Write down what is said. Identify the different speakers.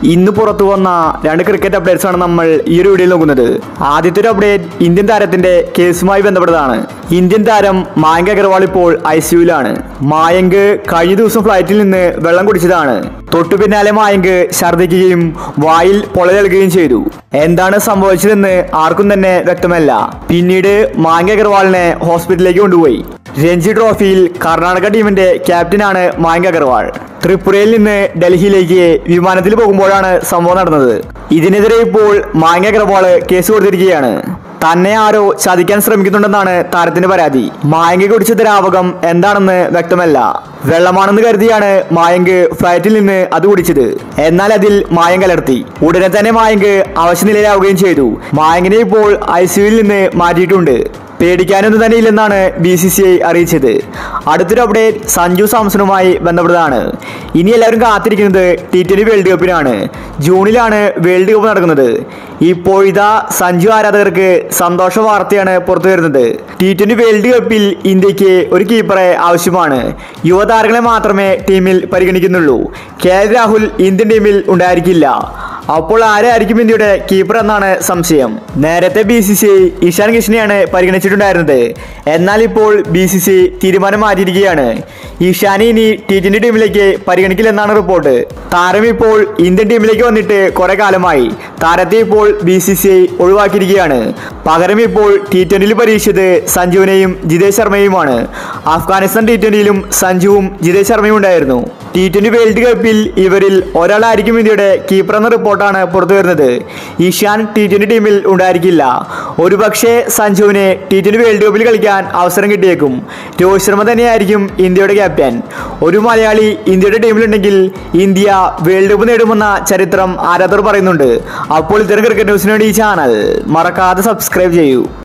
Speaker 1: ഇന്ന് പുറത്തു വന്ന രണ്ട് ക്രിക്കറ്റ് അപ്ഡേറ്റ്സ് ആണ് നമ്മൾ ഈ ഒരു വീഡിയോയിൽ നോക്കുന്നത് ആദ്യത്തെ ഒരു അപ്ഡേറ്റ് ഇന്ത്യൻ താരത്തിന്റെ കേസുമായി ബന്ധപ്പെട്ടതാണ് ഇന്ത്യൻ താരം മായങ്ക് അഗർവാൾ ഇപ്പോൾ ഐ സിയുലാണ് മായങ്ക് കഴിഞ്ഞ ദിവസം ഫ്ലൈറ്റിൽ നിന്ന് വെള്ളം കുടിച്ചതാണ് തൊട്ടു പിന്നാലെ മായങ്ക് ഛർദ്ദിക്കുകയും വായിൽ പൊളലേൽക്കുകയും ചെയ്തു എന്താണ് സംഭവിച്ചതെന്ന് ആർക്കും തന്നെ വ്യക്തമല്ല പിന്നീട് മായങ്ക് അഗർവാളിനെ ഹോസ്പിറ്റലിലേക്ക് കൊണ്ടുപോയി രഞ്ജി ട്രോഫിയിൽ കർണാടക ടീമിന്റെ ക്യാപ്റ്റനാണ് മായങ്ക് അഗർവാൾ ത്രിപുരയിൽ നിന്ന് ഡൽഹിയിലേക്ക് വിമാനത്തിൽ പോകുമ്പോഴാണ് സംഭവം നടന്നത് ഇതിനെതിരെ ഇപ്പോൾ മായങ്ക് അഗർവാൾ കേസ് കൊടുത്തിരിക്കുകയാണ് തന്നെ ആരോ ചതിക്കാൻ ശ്രമിക്കുന്നുണ്ടെന്നാണ് താരത്തിന്റെ പരാതി മായങ്ക് കുടിച്ച ദ്രാവകം എന്താണെന്ന് വ്യക്തമല്ല വെള്ളമാണെന്ന് കരുതിയാണ് മായങ്ക് ഫ്ലൈറ്റിൽ നിന്ന് അത് കുടിച്ചത് എന്നാൽ അതിൽ മായം കലർത്തി ഉടനെ തന്നെ മായങ്ക് അവശനിലയിലാവുകയും ചെയ്തു മായങ്കിനെ ഇപ്പോൾ ഐ സിയുവിൽ നിന്ന് മാറ്റിയിട്ടുണ്ട് പേടിക്കാനൊന്നും തന്നെ ഇല്ലെന്നാണ് ബി സി സി ഐ അറിയിച്ചത് അടുത്തൊരു അപ്ഡേറ്റ് സഞ്ജു സാംസണുമായി ബന്ധപ്പെട്ടതാണ് ഇനി എല്ലാവരും കാത്തിരിക്കുന്നത് ടി ട്വന്റി വേൾഡ് കപ്പിനാണ് ജൂണിലാണ് വേൾഡ് കപ്പ് നടക്കുന്നത് ഇപ്പോഴിതാ സഞ്ജു ആരാധകർക്ക് സന്തോഷ വാർത്തയാണ് പുറത്തു വരുന്നത് ടി ട്വന്റി വേൾഡ് കപ്പിൽ ഇന്ത്യക്ക് ഒരു കീപ്പറെ ആവശ്യമാണ് യുവതാരങ്ങളെ മാത്രമേ ടീമിൽ പരിഗണിക്കുന്നുള്ളൂ കെ എൽ രാഹുൽ ഇന്ത്യൻ ടീമിൽ ഉണ്ടായിരിക്കില്ല അപ്പോൾ ആരായിരിക്കും ഇന്ത്യയുടെ കീപ്പർ എന്നാണ് സംശയം നേരത്തെ ബി സി സി ഇഷാൻ കിഷനെയാണ് പരിഗണിച്ചിട്ടുണ്ടായിരുന്നത് എന്നാൽ ഇപ്പോൾ ബി സി സി തീരുമാനം മാറ്റിയിരിക്കുകയാണ് ഇഷാനെ ഇനി ടി ട്വന്റി ടീമിലേക്ക് പരിഗണിക്കില്ലെന്നാണ് റിപ്പോർട്ട് താരം ഇപ്പോൾ ഇന്ത്യൻ ടീമിലേക്ക് വന്നിട്ട് കുറെ കാലമായി താരത്തെ ഇപ്പോൾ ബി സി സി ഐ ഒഴിവാക്കിയിരിക്കുകയാണ് പകരം ഇപ്പോൾ ടി ട്വന്റിയിൽ പരീക്ഷിച്ചത് സഞ്ജുവിനെയും ജിതേഷ് ശർമ്മയുമാണ് അഫ്ഗാനിസ്ഥാൻ ടി ട്വന്റിയിലും സഞ്ജുവും ജിതേഷ് ശർമ്മയും ഉണ്ടായിരുന്നു ടി ട്വന്റി വേൾഡ് കപ്പിൽ ഇവരിൽ ഒരാളായിരിക്കും ഇന്ത്യയുടെ കീപ്പർ എന്ന റിപ്പോർട്ടാണ് പുറത്തു വരുന്നത് ഇഷാൻ ടി ട്വന്റി ടീമിൽ ഉണ്ടായിരിക്കില്ല ഒരുപക്ഷെ സഞ്ജുവിന് ടി ട്വന്റി വേൾഡ് കപ്പിൽ കളിക്കാൻ അവസരം കിട്ടിയേക്കും രോഹിത് ശർമ്മ തന്നെയായിരിക്കും ഇന്ത്യയുടെ ക്യാപ്റ്റൻ ഒരു മലയാളി ഇന്ത്യയുടെ ടീമിലുണ്ടെങ്കിൽ ഇന്ത്യ വേൾഡ് കപ്പ് നേടുമെന്ന ചരിത്രം ആരാധകർ പറയുന്നുണ്ട് അപ്പോൾ ഇത്തരം ക്രിക്കറ്റ് ന്യൂസിന് വേണ്ടി ഈ ചാനൽ മറക്കാതെ സബ്സ്ക്രൈബ് ചെയ്യൂ